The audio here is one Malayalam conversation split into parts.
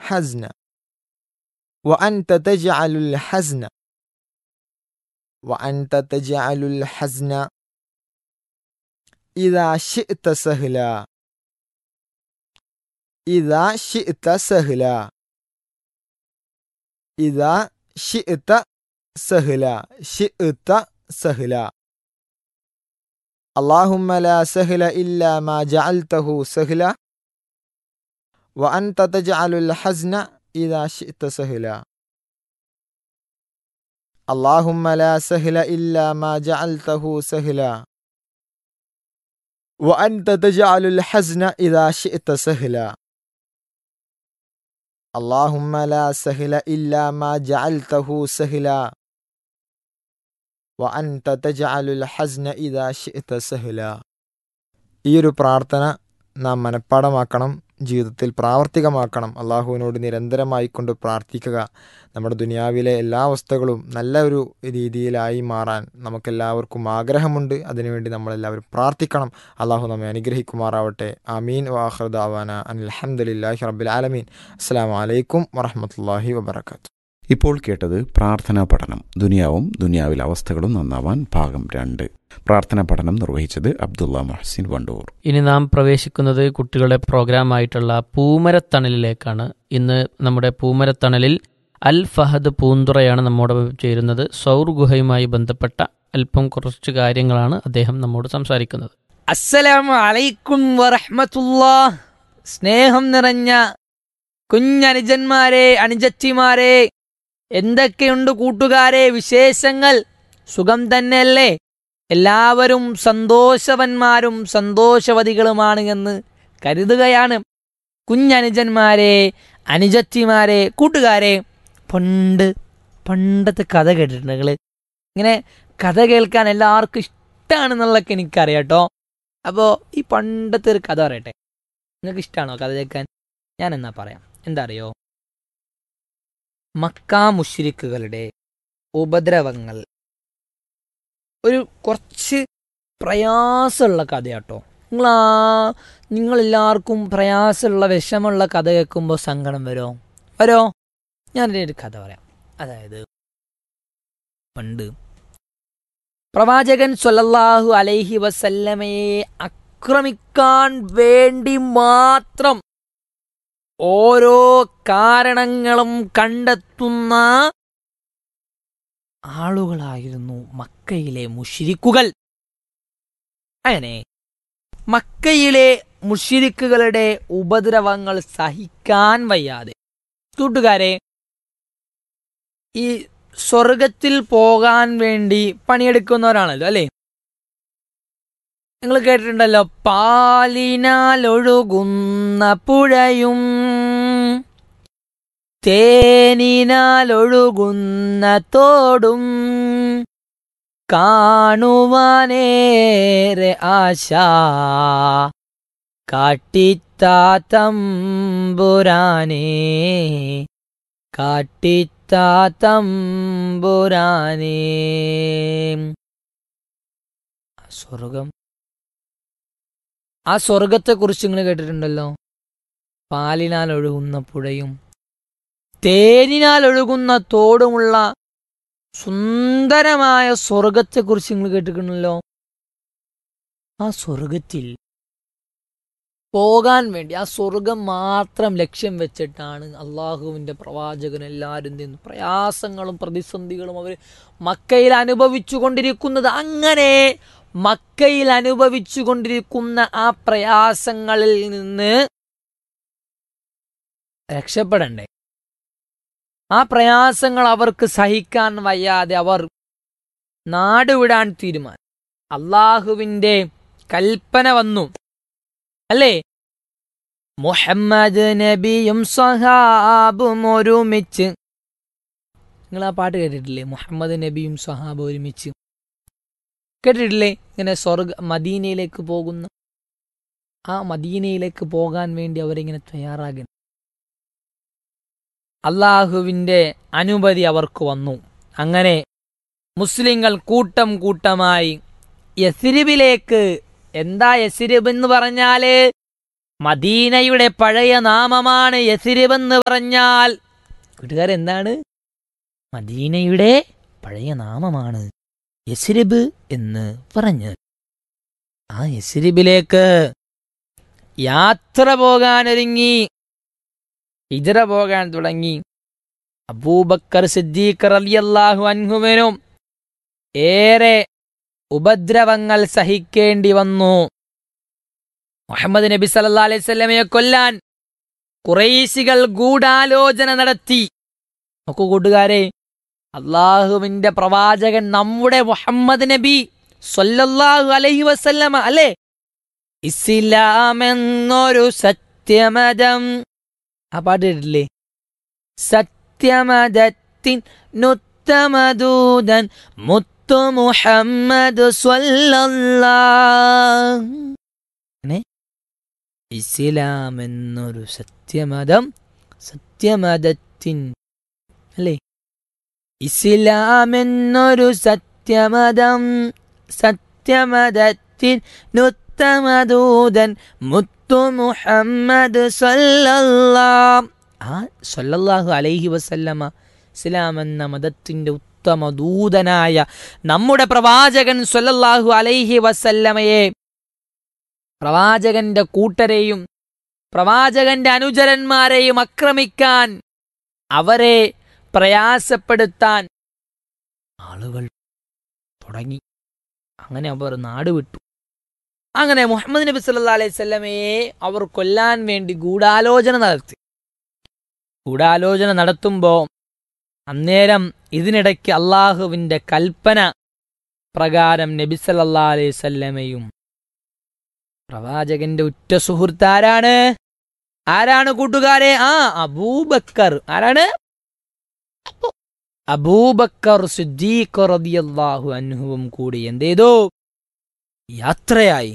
الحزن وأنت تجعل الحزن وأنت تجعل الحزن إذا شئت سهلا إذا شئت سهلا إذا شئت سهلا شئت سهلا اللهم لا سهل إلا ما جعلته سهلا وأنت تجعل الحزن إذا شئت سهلا اللهم لا سهل إلا ما جعلته سهلا وأنت تجعل الحزن إذا شئت سهلا اللهم لا سهل إلا ما جعلته سهلا وأنت تجعل الحزن إذا شئت سهلا ഈ ഒരു പ്രാർത്ഥന നാം മനഃപ്പാടമാക്കണം ജീവിതത്തിൽ പ്രാവർത്തികമാക്കണം അള്ളാഹുവിനോട് നിരന്തരമായി കൊണ്ട് പ്രാർത്ഥിക്കുക നമ്മുടെ ദുനിയാവിലെ എല്ലാ അവസ്ഥകളും നല്ല ഒരു രീതിയിലായി മാറാൻ നമുക്കെല്ലാവർക്കും ആഗ്രഹമുണ്ട് അതിനുവേണ്ടി നമ്മളെല്ലാവരും പ്രാർത്ഥിക്കണം അള്ളാഹു നമ്മെ അനുഗ്രഹിക്കുമാറാവട്ടെ അമീൻ വാഹൃദ അവാന അനിൽഹമ്മദില്ലാഹി റബ്ബിൽ ആലമീൻ അസ്സാം വലൈക്കും വറഹമത്തല്ലാഹി വബർക്കാത്തു ഇപ്പോൾ കേട്ടത് പ്രാർത്ഥനാ പഠനം ദുനിയാവും ദുനിയാവിലെ അവസ്ഥകളും നന്നാവാൻ ഭാഗം രണ്ട് പ്രാർത്ഥനാ പഠനം നിർവഹിച്ചത് അബ്ദുള്ള മഹസിൻ വണ്ടൂർ ഇനി നാം പ്രവേശിക്കുന്നത് കുട്ടികളുടെ പ്രോഗ്രാമായിട്ടുള്ള പൂമരത്തണലിലേക്കാണ് ഇന്ന് നമ്മുടെ പൂമരത്തണലിൽ അൽ ഫഹദ് പൂന്തുറയാണ് നമ്മോടൊപ്പം ചേരുന്നത് സൗർ ഗുഹയുമായി ബന്ധപ്പെട്ട അല്പം കുറച്ച് കാര്യങ്ങളാണ് അദ്ദേഹം നമ്മോട് സംസാരിക്കുന്നത് അസ്സലാമു അലൈക്കും വറഹ്മത്തുള്ളാ സ്നേഹം നിറഞ്ഞ കുഞ്ഞനുജന്മാരെ അനുജത്തിമാരെ എന്തൊക്കെയുണ്ട് കൂട്ടുകാരെ വിശേഷങ്ങൾ സുഖം തന്നെയല്ലേ എല്ലാവരും സന്തോഷവന്മാരും സന്തോഷവതികളുമാണ് എന്ന് കരുതുകയാണ് കുഞ്ഞനുജന്മാരെ അനുജത്തിമാരെ കൂട്ടുകാരെ പണ്ട് പണ്ടത്തെ കഥ കേട്ടിട്ടുണ്ട് നിങ്ങള് ഇങ്ങനെ കഥ കേൾക്കാൻ എല്ലാവർക്കും ഇഷ്ടമാണെന്നുള്ളതൊക്കെ എനിക്കറിയാം കേട്ടോ അപ്പോൾ ഈ പണ്ടത്തെ ഒരു കഥ പറയട്ടെ നിങ്ങൾക്ക് ഇഷ്ടമാണോ കഥ കേൾക്കാൻ ഞാൻ എന്നാ പറയാം എന്താ അറിയോ മക്കാ മുഷിരിക്കുകളുടെ ഉപദ്രവങ്ങൾ ഒരു കുറച്ച് പ്രയാസമുള്ള കഥയാട്ടോ നിങ്ങൾ ആ നിങ്ങളെല്ലാവർക്കും പ്രയാസമുള്ള വിഷമുള്ള കഥ കേൾക്കുമ്പോൾ സങ്കടം വരുമോ വരോ ഞാനൊരു ഒരു കഥ പറയാം അതായത് പണ്ട് പ്രവാചകൻ സ്വല്ലല്ലാഹു അലൈഹി വസല്ലമയെ ആക്രമിക്കാൻ വേണ്ടി മാത്രം ഓരോ കാരണങ്ങളും കണ്ടെത്തുന്ന ആളുകളായിരുന്നു മക്കയിലെ മുഷിരിക്കുകൾ അങ്ങനെ മക്കയിലെ മുഷിരിക്കുകളുടെ ഉപദ്രവങ്ങൾ സഹിക്കാൻ വയ്യാതെ കൂട്ടുകാരെ ഈ സ്വർഗത്തിൽ പോകാൻ വേണ്ടി പണിയെടുക്കുന്നവരാണല്ലോ അല്ലേ നിങ്ങൾ കേട്ടിട്ടുണ്ടല്ലോ പാലിനാൽ ഒഴുകുന്ന പുഴയും തേനിനാൽ ഒഴുകുന്ന തോടും കാണുവാനേറെ ആശ കാട്ടിത്താത്തമ്പുരാനേ കാട്ടിത്താത്തമ്പുരാനേ സ്വർഗം ആ സ്വർഗത്തെക്കുറിച്ച് നിങ്ങൾ കേട്ടിട്ടുണ്ടല്ലോ പാലിനാൽ ഒഴുകുന്ന പുഴയും തേനിനാൽ ഒഴുകുന്ന തോടുമുള്ള സുന്ദരമായ സ്വർഗത്തെക്കുറിച്ച് നിങ്ങൾ കേട്ടിട്ടുണ്ടല്ലോ ആ സ്വർഗത്തിൽ പോകാൻ വേണ്ടി ആ സ്വർഗം മാത്രം ലക്ഷ്യം വെച്ചിട്ടാണ് അള്ളാഹുവിൻ്റെ പ്രവാചകൻ എല്ലാവരും നിന്ന് പ്രയാസങ്ങളും പ്രതിസന്ധികളും അവർ മക്കയിൽ അനുഭവിച്ചു കൊണ്ടിരിക്കുന്നത് അങ്ങനെ മക്കയിൽ അനുഭവിച്ചു കൊണ്ടിരിക്കുന്ന ആ പ്രയാസങ്ങളിൽ നിന്ന് രക്ഷപ്പെടണ്ടേ ആ പ്രയാസങ്ങൾ അവർക്ക് സഹിക്കാൻ വയ്യാതെ അവർ നാടുവിടാൻ തീരുമാനം അള്ളാഹുവിൻ്റെ കൽപ്പന വന്നു അല്ലേ മുഹമ്മദ് നബിയും സഹാബും ഒരുമിച്ച് നിങ്ങൾ ആ പാട്ട് കേട്ടിട്ടില്ലേ മുഹമ്മദ് നബിയും സഹാബ് ഒരുമിച്ച് കേട്ടിട്ടില്ലേ ഇങ്ങനെ സ്വർഗ മദീനയിലേക്ക് പോകുന്ന ആ മദീനയിലേക്ക് പോകാൻ വേണ്ടി അവരിങ്ങനെ തയ്യാറാകുന്നു അള്ളാഹുവിൻ്റെ അനുമതി അവർക്ക് വന്നു അങ്ങനെ മുസ്ലിങ്ങൾ കൂട്ടം കൂട്ടമായി യസിരിബിലേക്ക് എന്താ യസിരിബ് എന്ന് പറഞ്ഞാല് മദീനയുടെ പഴയ നാമമാണ് യസിരിബ് എന്ന് പറഞ്ഞാൽ കൂട്ടുകാരെന്താണ് മദീനയുടെ പഴയ നാമമാണ് യസിരിബ് എന്ന് പറഞ്ഞത് ആ യസിരിബിലേക്ക് യാത്ര പോകാനൊരുങ്ങി ഹിജറ പോകാൻ തുടങ്ങി അബൂബക്കർ സിദ്ദീഖ് റളിയല്ലാഹു അൻഹുവിനും ഏറെ ഉപദ്രവങ്ങൾ സഹിക്കേണ്ടി വന്നു മുഹമ്മദ് നബി സല്ലല്ലാഹു അലൈഹി വസല്ലമയെ കൊല്ലാൻ കുറേശികൾ ഗൂഢാലോചന നടത്തി നോക്കൂ കൂട്ടുകാരെ അള്ളാഹുവിന്റെ പ്രവാചകൻ നമ്മുടെ മുഹമ്മദ് നബി സല്ലല്ലാഹു അലൈഹി വസല്ലമ അല്ലേ ഇസ്ലാം എന്നൊരു സത്യമതം ആ പാട്ട് കേട്ടില്ലേ സത്യമതത്തിൻ നുത്തമദൂതൻ മുത്തു മുഹമ്മദ് സ്വല്ലല്ലാഹ് അങ്ങനെ ഇസ്ലാം എന്നൊരു സത്യമതം സത്യമതത്തിൻ അല്ലേ ഇസ്ലാം എന്നൊരു സത്യമതം സത്യമതത്തിൻ നുത്തമദൂതൻ മുത്തു മുഹമ്മദ് സല്ലല്ലാഹ് ആ സല്ലല്ലാഹു അലൈഹി വസല്ലമ ഇസ്ലാം എന്ന മതത്തിന്റെ ഉത്തമ ദൂതനായ നമ്മുടെ പ്രവാചകൻ സല്ലല്ലാഹു അലൈഹി വസല്ലമയെ പ്രവാചകന്റെ കൂട്ടരെയും പ്രവാചകന്റെ അനുചരന്മാരെയും ആക്രമിക്കാൻ അവരെ പ്രയാസപ്പെടുത്താൻ ആളുകൾ തുടങ്ങി അങ്ങനെ അവർ നാട് വിട്ടു അങ്ങനെ മുഹമ്മദ് നബി സല്ലല്ലാഹു അലൈഹി വസല്ലമയെ അവർ കൊല്ലാൻ വേണ്ടി ഗൂഢാലോചന നടത്തി ഗൂഢാലോചന നടത്തുമ്പോൾ അന്നേരം ഇതിനിടയ്ക്ക് അള്ളാഹുവിന്റെ കൽപ്പന പ്രകാരം നബി സല്ലല്ലാഹു അലൈഹി വസല്ലമയും പ്രവാചകന്റെ ഉറ്റ സുഹൃത്ത് ആരാണ് ആരാണ് കൂട്ടുകാരെ ആ അബൂബക്കർ ആരാണ് അബൂബക്കർ സിദ്ദീഖ് റളിയല്ലാഹു അൻഹുവും കൂടി എന്തെയ്തു യാത്രയായി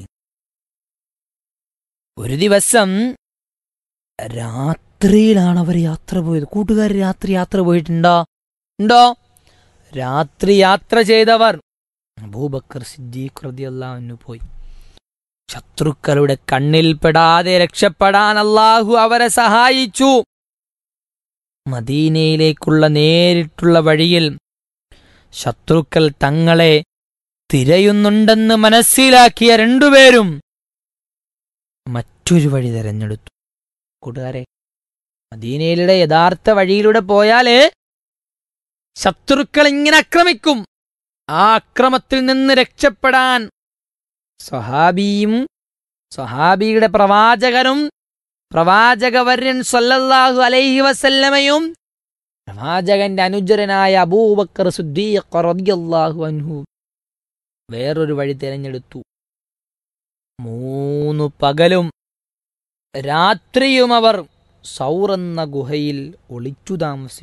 ഒരു ദിവസം രാത്രിയിലാണ് അവർ യാത്ര പോയത് കൂട്ടുകാർ രാത്രി യാത്ര പോയിട്ടുണ്ടോ ഉണ്ടോ രാത്രി യാത്ര ചെയ്തവർ അബൂബക്കർ സിദ്ദീഖ് റളിയല്ലാഹു അൻഹു പോയി ശത്രുക്കളുടെ കണ്ണിൽപ്പെടാതെ രക്ഷപ്പെടാൻ അള്ളാഹു അവരെ സഹായിച്ചു മദീനയിലേക്കുള്ള നേരിട്ടുള്ള വഴിയിൽ ശത്രുക്കൾ തങ്ങളെ തിരയുന്നുണ്ടെന്ന് മനസ്സിലാക്കിയ രണ്ടുപേരും മറ്റൊരു വഴി തെരഞ്ഞെടുത്തു കൂട്ടുകാരെ മദീനയിലൂടെ യഥാർത്ഥ വഴിയിലൂടെ പോയാല് ശത്രുക്കൾ ഇങ്ങനെ ആക്രമിക്കും ആ അക്രമത്തിൽ നിന്ന് രക്ഷപ്പെടാൻ സ്വഹാബിയും സ്വഹാബിയുടെ പ്രവാചകനും പ്രവാചകവര്യൻ സല്ലല്ലാഹു അലൈഹി വസല്ലമയും പ്രവാചകന്റെ അനുചരനായ അബൂബക്കർ സുദ്ദീഖ് റളിയല്ലാഹു അൻഹു വേറൊരു വഴി തിരഞ്ഞെടുത്തു മൂന്നു പകലും രാത്രിയും അവർ സൗറെന്ന ഗുഹയിൽ ഒളിച്ചു താമസിച്ചു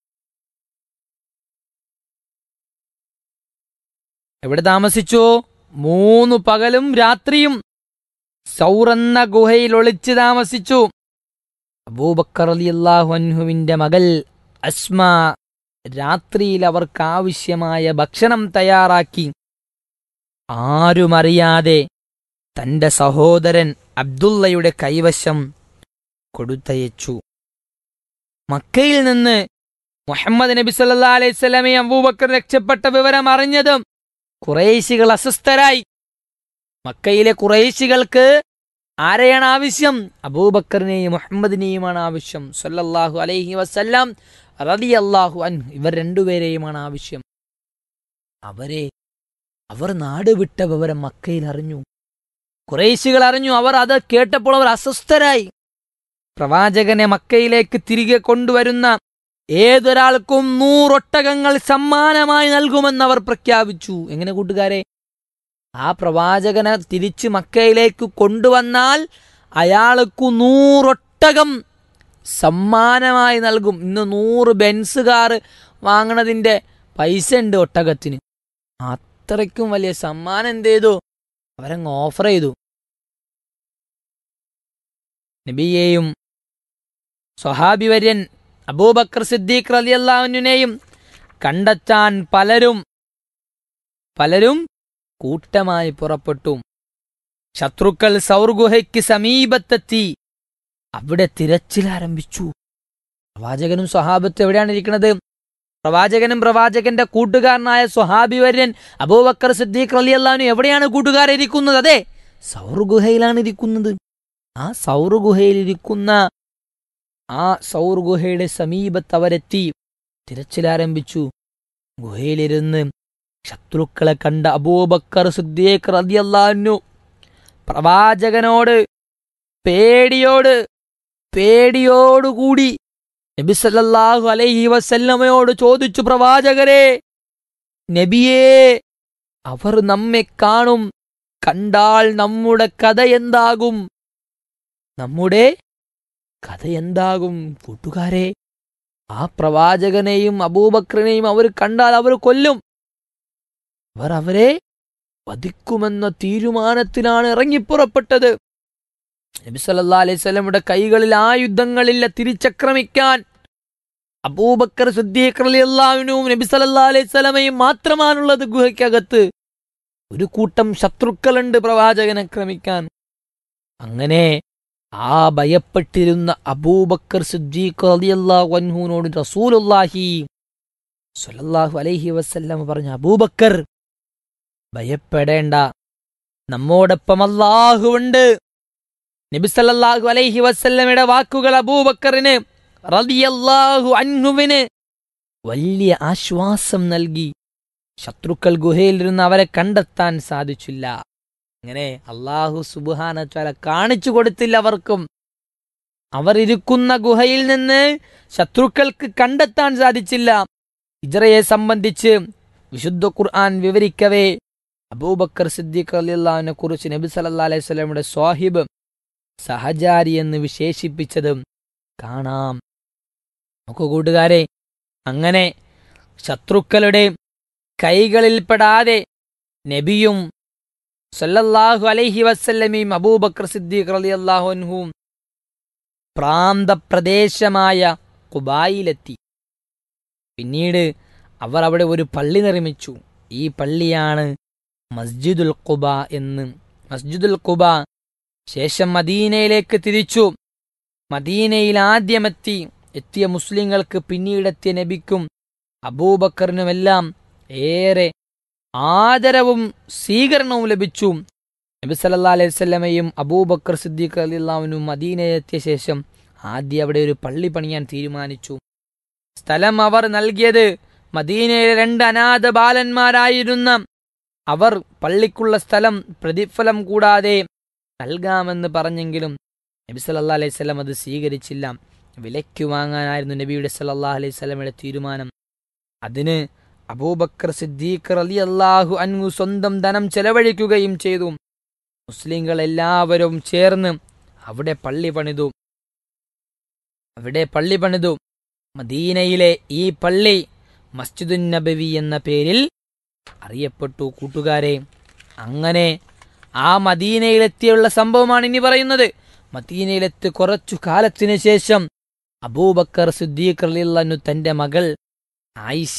എവിടെ താമസിച്ചു മൂന്നു പകലും രാത്രിയും സൗറെന്ന ഗുഹയിൽ ഒളിച്ചു താമസിച്ചു അബൂബക്കർ അലിയല്ലാഹു അൻഹുവിന്റെ മകൾ അസ്മ രാത്രിയിൽ അവർക്ക് ആവശ്യമായ ഭക്ഷണം തയ്യാറാക്കി ആരുമറിയാതെ തന്റെ സഹോദരൻ അബ്ദുള്ളയുടെ കൈവശം കൊടുത്തയച്ചു മക്കയിൽ നിന്ന് മുഹമ്മദ് നബി സല്ലാ അലൈഹി സ്വലമെ അബൂബക്കർ രക്ഷപ്പെട്ട വിവരം അറിഞ്ഞതും കുറേശികൾ അസ്വസ്ഥരായി മക്കയിലെ കുറേശികൾക്ക് ആരെയാണ് ആവശ്യം അബൂബക്കറിനെയും മുഹമ്മദിനെയുമാണ് ആവശ്യം സല്ലല്ലാഹു അലൈഹി വസല്ലാം റതി അള്ളാഹു അൻ ഇവർ രണ്ടുപേരെയുമാണ് ആവശ്യം അവരെ അവർ നാട് വിട്ട വിവരം മക്കയിൽ അറിഞ്ഞു കുറേശികൾ അറിഞ്ഞു അവർ അത് കേട്ടപ്പോൾ അവർ അസ്വസ്ഥരായി പ്രവാചകനെ മക്കയിലേക്ക് തിരികെ കൊണ്ടുവരുന്ന ഏതൊരാൾക്കും നൂറൊട്ടകങ്ങൾ സമ്മാനമായി നൽകുമെന്ന് അവർ പ്രഖ്യാപിച്ചു എങ്ങനെ കൂട്ടുകാരെ ആ പ്രവാചകനെ തിരിച്ച് മക്കയിലേക്ക് കൊണ്ടുവന്നാൽ അയാൾക്ക് നൂറൊട്ടകം സമ്മാനമായി നൽകും ഇന്ന് നൂറ് ബെൻസ് കാർ വാങ്ങണതിന്റെ പൈസ ഉണ്ട് ഒട്ടകത്തിന് അത്രയ്ക്കും വലിയ സമ്മാനം എന്ത് ചെയ്തു അവരങ്ങ് ഓഫർ ചെയ്തു നബിയെയും സ്വഹാബി വര്യൻ അബൂബക്കർ സിദ്ദീഖ് റലിയല്ലാവിനെയും കണ്ടെത്താൻ പലരും പലരും കൂട്ടമായി പുറപ്പെട്ടു ശത്രുക്കൾ സൗർഗുഹയ്ക്ക് സമീപത്തെത്തി അവിടെ തിരച്ചിൽ ആരംഭിച്ചു പ്രവാചകനും സ്വഹാബത്തും എവിടെയാണ് ഇരിക്കുന്നത് പ്രവാചകനും പ്രവാചകന്റെ കൂട്ടുകാരനായ സ്വഹാബി വര്യൻ അബൂബക്കർ സിദ്ദീഖ് അലി അള്ളഹാനു എവിടെയാണ് കൂട്ടുകാരിരിക്കുന്നത് അതെ സൗർഗുഹയിലാണ് ഇരിക്കുന്നത് ആ സൗർഗുഹയിലിരിക്കുന്ന ആ സൗർഗുഹയുടെ സമീപത്ത് അവരെത്തി തിരച്ചിലാരംഭിച്ചു ഗുഹയിലിരുന്ന് ശത്രുക്കളെ കണ്ട അബൂബക്കർ സിദ്ദീഖ് റളിയല്ലാഹു പ്രവാചകനോട് പേടിയോട് പേടിയോടുകൂടി നബി സല്ലല്ലാഹു അലൈഹി വസല്ലമയോട് ചോദിച്ചു പ്രവാചകരെ നബിയേ അവർ നമ്മെ കാണും കണ്ടാൽ നമ്മുടെ കഥ എന്താകും നമ്മുടെ കഥ എന്താകും കൂട്ടുകാരെ ആ പ്രവാചകനെയും അബൂബക്കറിനെയും അവർ കണ്ടാൽ അവർ കൊല്ലും അവർ അവരെ വധിക്കുമെന്ന തീരുമാനത്തിലാണ് ഇറങ്ങിപ്പുറപ്പെട്ടത് നബി സല്ലല്ലാഹു അലൈഹി വസല്ലമയുടെ കൈകളിൽ ആയുധങ്ങളില്ല തിരിച്ചക്രമിക്കാൻ അബൂബക്കർ സിദ്ദീഖ് റളിയല്ലാഹുവിനും നബി സല്ലല്ലാഹു അലൈഹി വസല്ലമയും മാത്രമാണുള്ളത് ഗുഹയ്ക്കകത്ത് ഒരു കൂട്ടം ശത്രുക്കളുണ്ട് പ്രവാചകനെ ആക്രമിക്കാൻ അങ്ങനെ ആ ഭയപ്പെട്ടിരുന്ന അബൂബക്കർ സിദ്ദീഖ് റളിയല്ലാഹു അൻഹുവിനോട് റസൂലുള്ളാഹി സ്വല്ലല്ലാഹു അലൈഹി വസല്ലം പറഞ്ഞു അബൂബക്കർ ഭയപ്പെടേണ്ട നമ്മോടൊപ്പം അല്ലാഹുവുണ്ട് നബി സല്ലല്ലാഹു അലൈഹി വസല്ലമയുടെ വാക്കുകൾ അബൂബക്കറിന് റളിയല്ലാഹു അൻഹുവിന് വലിയ ആശ്വാസം നൽകി ശത്രുക്കൾ ഗുഹയിലിരുന്ന് അവരെ കണ്ടെത്താൻ സാധിച്ചില്ല അങ്ങനെ അള്ളാഹു സുബാന കാണിച്ചു കൊടുത്തില്ല അവർക്കും അവർ ഇരിക്കുന്ന ഗുഹയിൽ നിന്ന് ശത്രുക്കൾക്ക് കണ്ടെത്താൻ സാധിച്ചില്ല ഇജറയെ സംബന്ധിച്ച് വിശുദ്ധ ഖുർആൻ വിവരിക്കവേ അബൂബക്കർ സിദ്ദീഖ് അലിള്ളാഹിനെ കുറിച്ച് നബി സല്ലാ അലൈഹി സ്വലമിയുടെ സ്വാഹിബ് സഹചാരി എന്ന് വിശേഷിപ്പിച്ചതും കാണാം നോക്കൂ കൂട്ടുകാരെ അങ്ങനെ ശത്രുക്കളുടെ കൈകളിൽപ്പെടാതെ നബിയും സല്ലല്ലാഹു അലൈഹി വസല്ലമയും അബൂബക്കർ സിദ്ദീഖ് റളിയല്ലാഹു അൻഹുവും പ്രാന്തപ്രദേശമായ കുബായിലെത്തി പിന്നീട് അവർ അവിടെ ഒരു പള്ളി നിർമ്മിച്ചു ഈ പള്ളിയാണ് മസ്ജിദുൽ ഖുബ എന്ന് മസ്ജിദുൽ ഖുബ ശേഷം മദീനയിലേക്ക് തിരിച്ചു മദീനയിൽ ആദ്യമെത്തി എത്തിയ മുസ്ലിങ്ങൾക്ക് പിന്നീടെത്തിയ നബിക്കും അബൂബക്കറിനുമെല്ലാം ഏറെ ആദരവും സ്വീകരണവും ലഭിച്ചു നബി സല്ലാ അലൈഹി സ്വല്ലമയും അബൂബക്കർ സിദ്ദീഖ് അലിള്ളാവിനും മദീനയിലെത്തിയ ശേഷം ആദ്യം അവിടെ ഒരു പള്ളി പണിയാൻ തീരുമാനിച്ചു സ്ഥലം അവർ നൽകിയത് മദീനയിലെ രണ്ട് അനാഥ ബാലന്മാരായിരുന്ന അവർ പള്ളിക്കുള്ള സ്ഥലം പ്രതിഫലം കൂടാതെ നൽകാമെന്ന് പറഞ്ഞെങ്കിലും നബി സല്ലാ അലൈഹി സ്വലം അത് സ്വീകരിച്ചില്ല വിലയ്ക്ക് വാങ്ങാനായിരുന്നു നബിയുടെ സല്ലാ അലൈഹി സ്വലമയുടെ തീരുമാനം അതിന് അബൂബക്കർ സിദ്ദീഖ് അലി അള്ളാഹു അൻഹു സ്വന്തം ധനം ചെലവഴിക്കുകയും ചെയ്തു മുസ്ലിങ്ങൾ എല്ലാവരും ചേർന്ന് അവിടെ പള്ളി പണിതു അവിടെ പള്ളി പണിതു മദീനയിലെ ഈ പള്ളി മസ്ജിദുൻ നബവി എന്ന പേരിൽ അറിയപ്പെട്ടു കൂട്ടുകാരെ അങ്ങനെ ആ മദീനയിലെത്തിയുള്ള സംഭവമാണ് ഇനി പറയുന്നത് മദീനയിലെത്തി കുറച്ചു കാലത്തിനു ശേഷം അബൂബക്കർ സിദ്ദീഖ് അലിള്ളു തന്റെ മകൾ ആയിഷ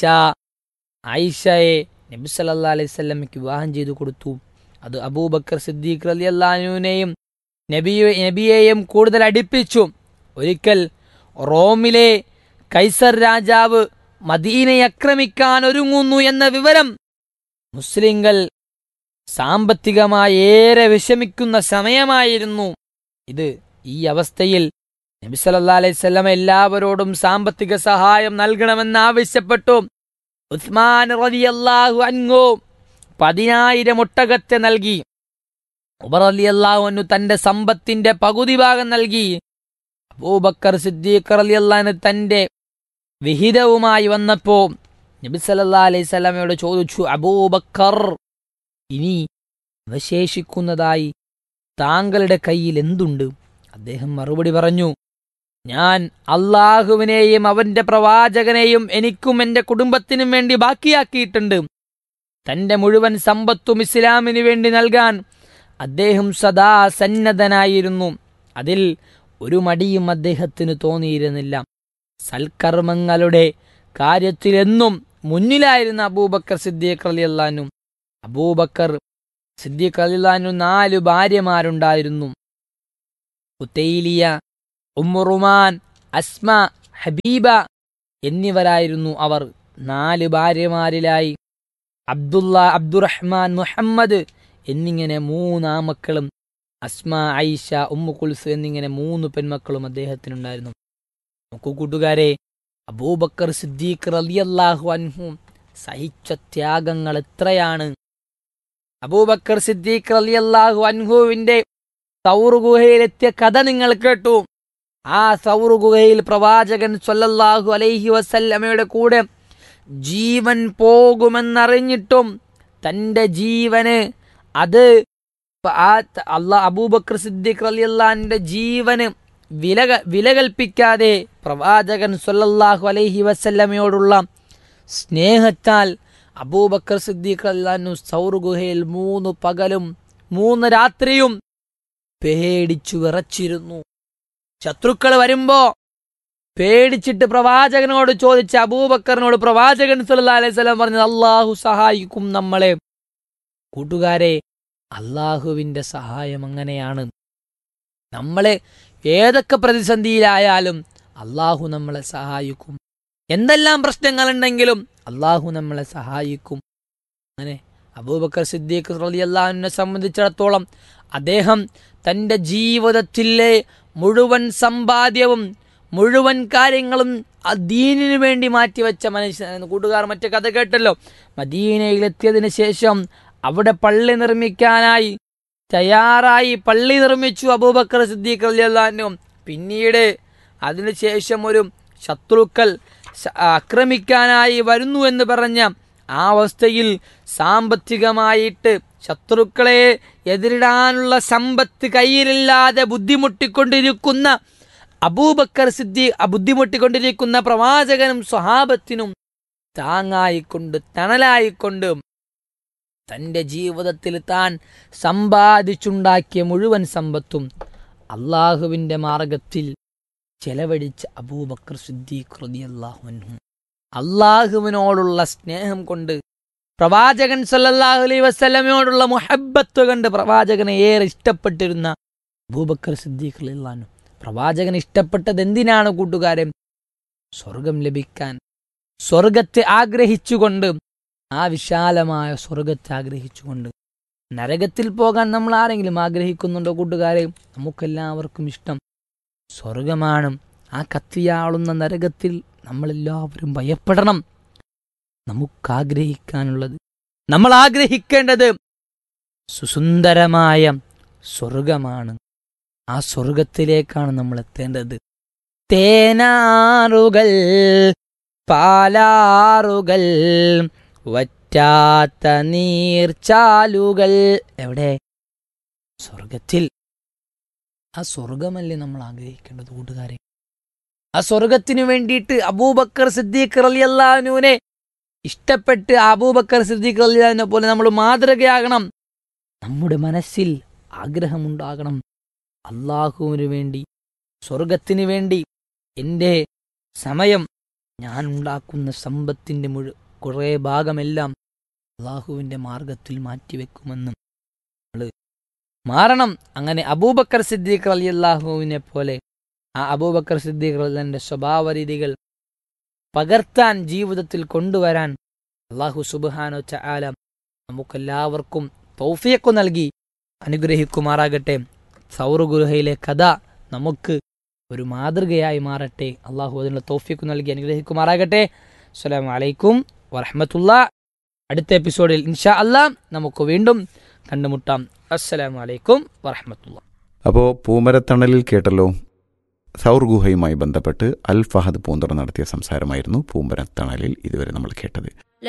ആയിഷയെ നബി സല്ലാ അലൈഹി സ്വലമയ്ക്ക് വിവാഹം ചെയ്തു കൊടുത്തു അത് അബൂബക്കർ സിദ്ദീഖ് അലി അള്ളഹാനുവിനെയും നബിയെ നബിയെയും കൂടുതൽ അടുപ്പിച്ചു ഒരിക്കൽ റോമിലെ കൈസർ രാജാവ് മദീനയെ ആക്രമിക്കാൻ ഒരുങ്ങുന്നു എന്ന വിവരം മുസ്ലിങ്ങൾ സാമ്പത്തികമായി ഏറെ വിഷമിക്കുന്ന സമയമായിരുന്നു ഇത് ഈ അവസ്ഥയിൽ നബി സല്ലാ അലൈഹി സ്വലം എല്ലാവരോടും സാമ്പത്തിക സഹായം നൽകണമെന്ന് ആവശ്യപ്പെട്ടു ഉസ്മാൻ റളിയല്ലാഹു അൻഹു പതിനായിരം ഒട്ടകത്തെ നൽകി ഉമർ റളിയല്ലാഹു അൻഹു തന്റെ സമ്പത്തിന്റെ പകുതി ഭാഗം നൽകി അബൂബക്കർ സിദ്ദീഖ് റളിയല്ലാഹു തന്റെ വിഹിതവുമായി വന്നപ്പോ നബി സല്ലല്ലാഹു അലൈഹി സ്വലമയോട് ചോദിച്ചു അബൂബക്കർ ഇനി അവശേഷിക്കുന്നതായി താങ്കളുടെ കയ്യിൽ എന്തുണ്ട് അദ്ദേഹം മറുപടി പറഞ്ഞു ഞാൻ അള്ളാഹുവിനെയും അവന്റെ പ്രവാചകനെയും എനിക്കും എന്റെ കുടുംബത്തിനും വേണ്ടി ബാക്കിയാക്കിയിട്ടുണ്ട് തന്റെ മുഴുവൻ സമ്പത്തും ഇസ്ലാമിനു വേണ്ടി നൽകാൻ അദ്ദേഹം സദാ സന്നദ്ധനായിരുന്നു അതിൽ ഒരു മടിയും അദ്ദേഹത്തിന് തോന്നിയിരുന്നില്ല സൽക്കർമ്മങ്ങളുടെ കാര്യത്തിലെന്നും മുന്നിലായിരുന്ന അബൂബക്കർ സിദ്ദീഖ് അലി അള്ളഹാനും അബൂബക്കർ സിദ്ദീഖ് അലിലാനു നാല് ഭാര്യമാരുണ്ടായിരുന്നു ഉത്തൈലിയ ഉമ്മുറുമാൻ അസ്മ ഹബീബ എന്നിവരായിരുന്നു അവർ നാല് ഭാര്യമാരിലായി അബ്ദുള്ള അബ്ദുറഹ്മാൻ മുഹമ്മദ് എന്നിങ്ങനെ മൂന്നാമക്കളും അസ്മ ഐഷ ഉമ്മു കുൽസ് എന്നിങ്ങനെ മൂന്ന് പെൺമക്കളും അദ്ദേഹത്തിനുണ്ടായിരുന്നു നോക്കൂ കൂട്ടുകാരെ അബൂബക്കർ സിദ്ദീഖ് റളിയല്ലാഹു അൻഹു സഹിച്ച ത്യാഗങ്ങൾ എത്രയാണ് അബൂബക്കർ സിദ്ദീഖ് റളിയല്ലാഹു അൻഹുവിന്റെ സൗർ ഗുഹയിലെത്തിയ കഥ നിങ്ങൾ കേട്ടു ആ സൗർ ഗുഹയിൽ പ്രവാചകൻ സ്വല്ലല്ലാഹു അലൈഹി വസല്ലമയുടെ കൂടെ ജീവൻ പോകുമെന്നറിഞ്ഞിട്ടും തന്റെ ജീവന് അത് പ- ആ ത- അല്ലാ അബൂബക്കർ സിദ്ദീഖ് റളിയല്ലാഹുവിന്റെ ജീവന് വില ക- വില കൽപ്പിക്കാതെ പ്രവാചകൻ സ്വല്ലല്ലാഹു അലൈഹി വസല്ലമയോടുള്ള സ്നേഹത്താൽ അബൂബക്കർ സിദ്ദീഖ് അല്ലാഹു സൗർ ഗുഹയിൽ മൂന്ന് പകലും മൂന്ന് രാത്രിയും പേടിച്ചു വിറച്ചിരുന്നു ശത്രുക്കൾ വരുമ്പോ പേടിച്ചിട്ട് പ്രവാചകനോട് ചോദിച്ച അബൂബക്കറിനോട് പ്രവാചകൻ സല്ലല്ലാഹു അലൈഹി വസല്ലം പറഞ്ഞത് അള്ളാഹു സഹായിക്കും നമ്മളെ കൂട്ടുകാരെ അള്ളാഹുവിന്റെ സഹായം അങ്ങനെയാണ് നമ്മളെ ഏതൊക്കെ പ്രതിസന്ധിയിലായാലും അള്ളാഹു നമ്മളെ സഹായിക്കും എന്തെല്ലാം പ്രശ്നങ്ങളുണ്ടെങ്കിലും അള്ളാഹു നമ്മളെ സഹായിക്കും അങ്ങനെ അബൂബക്കർ സിദ്ദീഖ് റളിയല്ലാഹുവിനെ സംബന്ധിച്ചിടത്തോളം അദ്ദേഹം തന്റെ ജീവിതത്തിലെ മുഴുവൻ സമ്പാദ്യവും മുഴുവൻ കാര്യങ്ങളും ആ ദീനിനു വേണ്ടി മാറ്റിവെച്ച മനുഷ്യൻ കൂട്ടുകാർ മറ്റു കഥ കേട്ടല്ലോ മദീനയിലെത്തിയതിനു ശേഷം അവിടെ പള്ളി നിർമ്മിക്കാനായി തയ്യാറായി പള്ളി നിർമ്മിച്ചു അബൂബക്കർ സിദ്ദീഖ് റളിയല്ലാഹു പിന്നീട് അതിനുശേഷം ഒരു ശത്രുക്കൾ ശ- ആക്രമിക്കാനായി വരുന്നു എന്ന് പറഞ്ഞ ആ അവസ്ഥയിൽ സാമ്പത്തികമായിട്ട് ശത്രുക്കളെ എതിരിടാനുള്ള സമ്പത്ത് കയ്യിലില്ലാതെ ബുദ്ധിമുട്ടിക്കൊണ്ടിരിക്കുന്ന അബൂബക്കർ സിദ്ദീ ബുദ്ധിമുട്ടിക്കൊണ്ടിരിക്കുന്ന പ്രവാചകനും സ്വഹാബത്തിനും താങ്ങായിക്കൊണ്ട് തണലായിക്കൊണ്ട് തന്റെ ജീവിതത്തിൽ താൻ സമ്പാദിച്ചുണ്ടാക്കിയ മുഴുവൻ സമ്പത്തും അള്ളാഹുവിന്റെ മാർഗത്തിൽ ചെലവഴിച്ച അബൂബക്കർ സിദ്ദീഖ് റളിയല്ലാഹു അൻഹു അള്ളാഹുവിനോടുള്ള സ്നേഹം കൊണ്ട് പ്രവാചകൻ സല്ലല്ലാഹു അലൈഹി വസല്ലമയോടുള്ള മുഹബ്ബത്ത് കണ്ട് പ്രവാചകനെ ഏറെ ഇഷ്ടപ്പെട്ടിരുന്ന അബൂബക്കർ സിദ്ദീഖ് റളിയല്ലാഹു അൻഹു പ്രവാചകൻ ഇഷ്ടപ്പെട്ടത് എന്തിനാണ് കൂട്ടുകാരൻ സ്വർഗം ലഭിക്കാൻ സ്വർഗത്തെ ആഗ്രഹിച്ചുകൊണ്ട് ആ വിശാലമായ സ്വർഗത്തെ ആഗ്രഹിച്ചുകൊണ്ട് നരകത്തിൽ പോകാൻ നമ്മൾ ആരെങ്കിലും ആഗ്രഹിക്കുന്നുണ്ടോ കൂട്ടുകാരെ നമുക്കെല്ലാവർക്കും ഇഷ്ടം സ്വർഗമാണ് ആ കത്തിയാളുന്ന നരകത്തിൽ നമ്മളെല്ലാവരും ഭയപ്പെടണം നമുക്കാഗ്രഹിക്കാനുള്ളത് നമ്മൾ ആഗ്രഹിക്കേണ്ടത് സുസുന്ദരമായ സ്വർഗമാണ് ആ സ്വർഗത്തിലേക്കാണ് നമ്മൾ എത്തേണ്ടത് തേനാറുകൾ പാലാറുകൾ വറ്റാത്ത നീർച്ചാലുകൾ എവിടെ സ്വർഗത്തിൽ ആ സ്വർഗമല്ലേ നമ്മൾ ആഗ്രഹിക്കേണ്ടത് കൂട്ടുകാരെ ആ സ്വർഗത്തിനു വേണ്ടിയിട്ട് അബൂബക്കർ സിദ്ദീഖ് റളിയല്ലാഹുവിനെ ഇഷ്ടപ്പെട്ട് അബൂബക്കർ സിദ്ദീഖ് റളിയല്ലാഹുവിനെ പോലെ നമ്മൾ മാതൃകയാകണം നമ്മുടെ മനസ്സിൽ ആഗ്രഹമുണ്ടാകണം അള്ളാഹുവിന് വേണ്ടി സ്വർഗത്തിന് വേണ്ടി എൻ്റെ സമയം ഞാൻ ഉണ്ടാക്കുന്ന സമ്പത്തിൻ്റെ മുഴു കുറേ ഭാഗമെല്ലാം അള്ളാഹുവിൻ്റെ മാർഗത്തിൽ മാറ്റിവെക്കുമെന്നും നമ്മള് മാറണം അങ്ങനെ അബൂബക്കർ സിദ്ദീഖ് അലി അള്ളാഹുവിനെ പോലെ ആ അബൂബക്കർ സിദ്ദീഖ് അള്ളാന്റെ സ്വഭാവരീതികൾ പകർത്താൻ ജീവിതത്തിൽ കൊണ്ടുവരാൻ അള്ളാഹു സുബാനോ ചാല നമുക്കെല്ലാവർക്കും തൗഫിയക്കു നൽകി അനുഗ്രഹിക്കുമാറാകട്ടെ സൗരഗുരുഹയിലെ കഥ നമുക്ക് ഒരു മാതൃകയായി മാറട്ടെ അള്ളാഹു അതിനുള്ള തോഫിക്ക് നൽകി അനുഗ്രഹിക്കുമാറാകട്ടെ അസ്സലാമു അലൈക്കും വറഹമത്തുള്ള അടുത്ത എപ്പിസോഡിൽ ഇൻഷാ അല്ലാ നമുക്ക് വീണ്ടും കണ്ടുമുട്ടാം അസ്സലാമു അലൈക്കും വറഹമത്തുള്ള അപ്പോൾ പൂമരത്തണലിൽ കേട്ടല്ലോ സൗർ ഗുഹയുമായി ബന്ധപ്പെട്ട് അൽ ഫഹദ് പൂന്തറ നടത്തിയ സംസാരമായിരുന്നു പൂമരത്തണലിൽ ഇതുവരെ നമ്മൾ കേട്ടത്